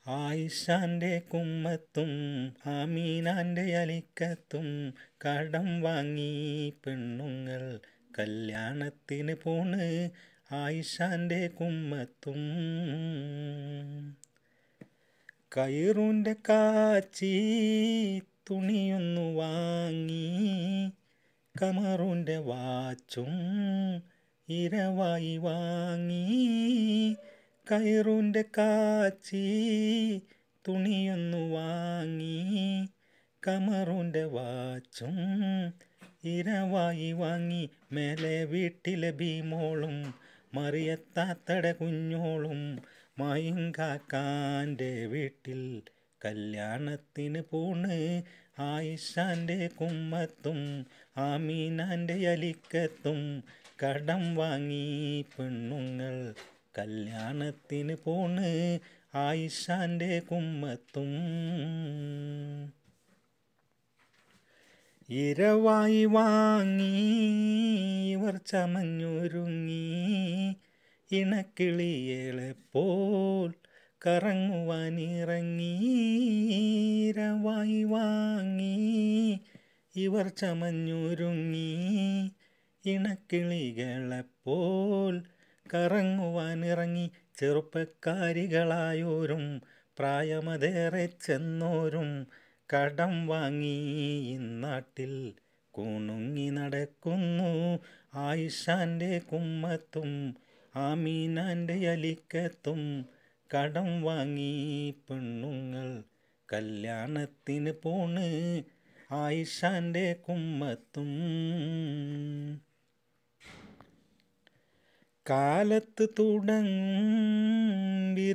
ആയിഷാന്റെ കുമ്മത്തും ആമീനാന്റെ അലിക്കത്തും കടം വാങ്ങി പെണ്ണുങ്ങൾ കല്യാണത്തിന് പോണ് ആയിഷാന്റെ കുമ്മത്തും കയറുൻ്റെ കാച്ചി തുണിയൊന്നു വാങ്ങി കമറുൻ്റെ വാച്ചും ഇരവായി വാങ്ങി കയറുൻ്റെ കാച്ചി തുണിയൊന്നു വാങ്ങി കമറുൻ്റെ വാച്ചും ഇരവായി വാങ്ങി മേലെ വീട്ടിലെ ഭീമോളും മറിയത്താത്തട കുഞ്ഞോളും മായിങ്കാക്കാൻ്റെ വീട്ടിൽ കല്യാണത്തിന് പോണ് ആയിഷാൻ്റെ കുമ്മത്തും ആമീനാൻ്റെ അലിക്കത്തും കടം വാങ്ങി പെണ്ണുങ്ങൾ കല്യാണത്തിന് പോണ് ആയിഷാൻ്റെ കുമ്മത്തും ഇരവായി വാങ്ങി ഇവർ ചമഞ്ഞൊരുങ്ങി ഇണക്കിളിയേളെ പോൽ കറങ്ങുവാനിറങ്ങി ഇരവായി വാങ്ങി ഇവർ ചമഞ്ഞൊരുങ്ങി ഇണക്കിളികളെപ്പോൽ കറങ്ങുവാനിറങ്ങി ചെറുപ്പക്കാരികളായോരും പ്രായമതേറെ ചെന്നോരും കടം വാങ്ങി ഇന്നാട്ടിൽ കുണുങ്ങി നടക്കുന്നു ആയിഷാൻ്റെ കുമ്മത്തും ആമീനാൻ്റെ അലിക്കത്തും കടം വാങ്ങി പെണ്ണുങ്ങൾ കല്യാണത്തിന് പോണ് ആയിഷാൻ്റെ കുമ്മത്തും കാലത്ത് തുടങ്ങും